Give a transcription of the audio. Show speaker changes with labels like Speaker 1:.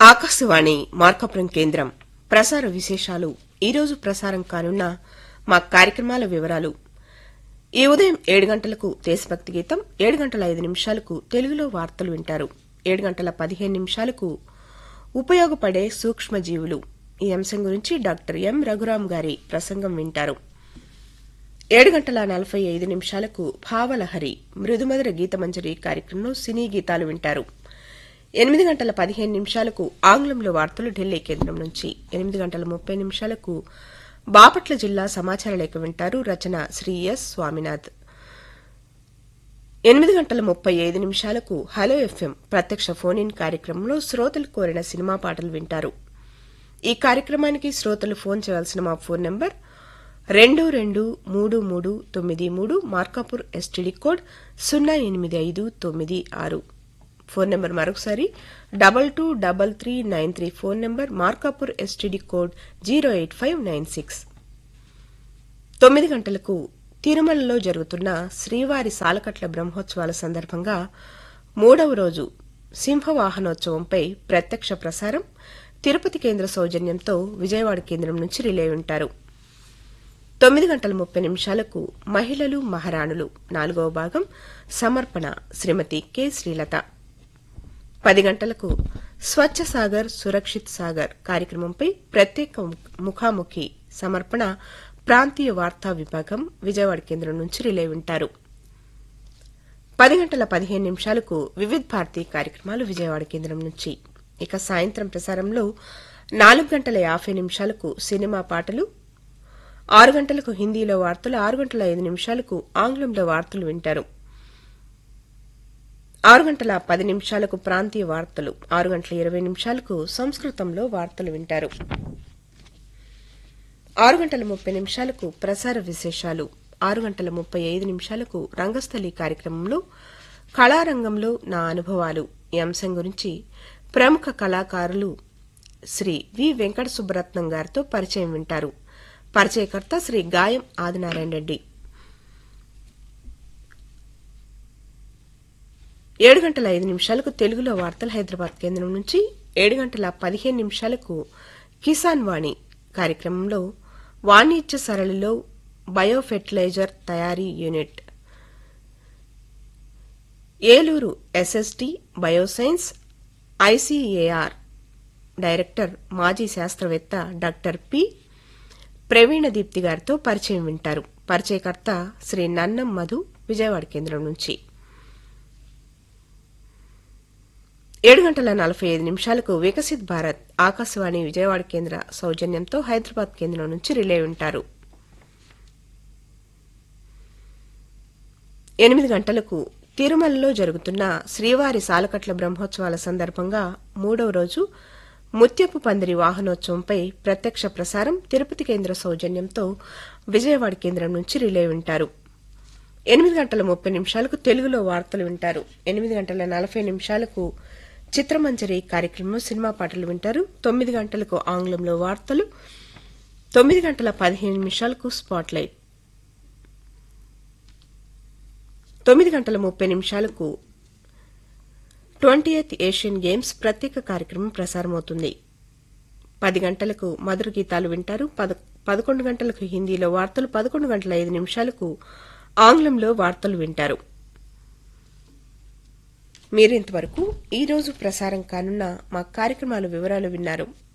Speaker 1: ఆకాశవాణి మార్కాపురం కేంద్రం ప్రసార విశేషాలు ఈరోజు ప్రసారం కానున్న మా కార్యక్రమాల వివరాలు ఈ ఉదయం ఏడు గంటలకు దేశభక్తి గీతం ఏడు గంటల ఐదు నిమిషాలకు తెలుగులో వార్తలు వింటారు ఏడు గంటల పదిహేను నిమిషాలకు ఉపయోగపడే సూక్ష్మజీవులు ఈ అంశం గురించి డాక్టర్ ఎం రఘురాం గారి ప్రసంగం వింటారు ఏడు గంటల నలభై ఐదు నిమిషాలకు భావలహరి మృదుమధుర గీతమంజరి కార్యక్రమంలో సినీ గీతాలు వింటారు ఎనిమిది గంటల పదిహేను నిమిషాలకు ఆంగ్లంలో వార్తలు ఢిల్లీ కేంద్రం నుంచి ఎనిమిది గంటల ముప్పై నిమిషాలకు బాపట్ల జిల్లా సమాచార లేఖ వింటారు రచన శ్రీ ఎస్ స్వామినాథ్ ఎనిమిది గంటల ముప్పై ఐదు నిమిషాలకు హలో ఎఫ్ఎం ప్రత్యక్ష ఫోన్ ఇన్ కార్యక్రమంలో శ్రోతలు కోరిన సినిమా పాటలు వింటారు ఈ కార్యక్రమానికి శ్రోతలు ఫోన్ చేయాల్సిన మా ఫోన్ నంబర్ రెండు రెండు మూడు మూడు తొమ్మిది మూడు మార్కాపూర్ ఎస్టీడీ కోడ్ సున్నా ఎనిమిది ఐదు తొమ్మిది ఆరు ఫోన్ నెంబర్ మరొకసారి double two double three nine three phone number Markapur STD code zero eight five nine six తొమ్మిది గంటలకు తిరుమలలో జరుగుతున్న శ్రీవారి సాలకట్ల బ్రహ్మోత్సవాల సందర్భంగా మూడవ రోజు సింహవాహనోత్సవంపై ప్రత్యక్ష ప్రసారం తిరుపతి కేంద్ర సౌజన్యంతో విజయవాడ కేంద్రం నుంచి రిలే ఉంటారు తొమ్మిది గంటల ముప్పై నిమిషాలకు మహిళలు మహారాణులు నాలుగవ భాగం సమర్పణ శ్రీమతి కె శ్రీలత పది గంటలకు స్వచ్ఛ సాగర్ సురక్షిత్ సాగర్ కార్యక్రమంపై ప్రత్యేక ముఖాముఖి సమర్పణ ప్రాంతీయ వార్తా విభాగం విజయవాడ కేంద్రం నుంచి రిలే వింటారు పది గంటల పదిహేను నిమిషాలకు వివిధ్ భారతి కార్యక్రమాలు విజయవాడ కేంద్రం నుంచి ఇక సాయంత్రం ప్రసారంలో నాలుగు గంటల యాభై నిమిషాలకు సినిమా పాటలు ఆరు గంటలకు హిందీలో వార్తలు ఆరు గంటల ఐదు నిమిషాలకు ఆంగ్లంలో వార్తలు వింటారు ఆరు గంటల పది నిమిషాలకు ప్రాంతీయ వార్తలు ఆరు గంటల ఇరవై నిమిషాలకు సంస్కృతంలో వార్తలు వింటారు ఆరు గంటల ముప్పై నిమిషాలకు ప్రసార విశేషాలు ఆరు గంటల ముప్పై ఐదు నిమిషాలకు రంగస్థలి కార్యక్రమంలో కళారంగంలో నా అనుభవాలు ఈ అంశం గురించి ప్రముఖ కళాకారులు శ్రీ వి వెంకట సుబ్బరత్నం గారితో పరిచయం వింటారు పరిచయకర్త శ్రీ గాయం ఆదినారాయణ రెడ్డి ఏడు గంటల ఐదు నిమిషాలకు తెలుగులో వార్తలు హైదరాబాద్ కేంద్రం నుంచి ఏడు గంటల పదిహేను నిమిషాలకు కిసాన్ వాణి కార్యక్రమంలో వాణిజ్య సరళిలో బయోఫెర్టిలైజర్ తయారీ unit Eluru SST bioscience ICAR director మాజీ శాస్త్రవేత్త డాక్టర్ పి ప్రవీణ దీప్తి గారితో పరిచయం వింటారు పరిచయకర్త శ్రీ నన్నం మధు విజయవాడ కేంద్రం నుంచి ఏడు గంటల నలభై ఐదు నిమిషాలకు వికసిత్ భారత్ ఆకాశవాణి విజయవాడ కేంద్ర సౌజన్యంతో హైదరాబాద్ కేంద్రం నుంచి రిలే ఉంటారు ఎనిమిది గంటలకు తిరుమలలో జరుగుతున్న శ్రీవారి సాలకట్ల బ్రహ్మోత్సవాల సందర్భంగా మూడవ రోజు ముత్యపు పందిరి వాహనోత్సవంపై ప్రత్యక్ష ప్రసారం తిరుపతి కేంద్ర సౌజన్యంతో విజయవాడ కేంద్రం నుంచి రిలే వింటారు ఎనిమిది గంటల ముప్పై నిమిషాలకు తెలుగులో వార్తలు వింటారు ఎనిమిది గంటల నలభై నిమిషాలకు చిత్రమంజరి కార్యక్రమంలో సినిమా పాటలు వింటారు తొమ్మిది గంటలకు ఆంగ్లంలో వార్తలు తొమ్మిది గంటల పదిహేను నిమిషాలకు స్పాట్లైట్ తొమ్మిది గంటల ముప్పై నిమిషాలకు ట్వంటీ ఎయిత్ ఏషియన్ గేమ్స్ ప్రత్యేక కార్యక్రమం ప్రసారమవుతుంది పది గంటలకు మధుర గీతాలు వింటారు పదకొండు గంటలకు హిందీలో వార్తలు పదకొండు గంటల ఐదు నిమిషాలకు ఆంగ్లంలో వార్తలు వింటారు మీరింతవరకు ఈ రోజు ప్రసారం కానున్న మా కార్యక్రమాల వివరాలు విన్నారు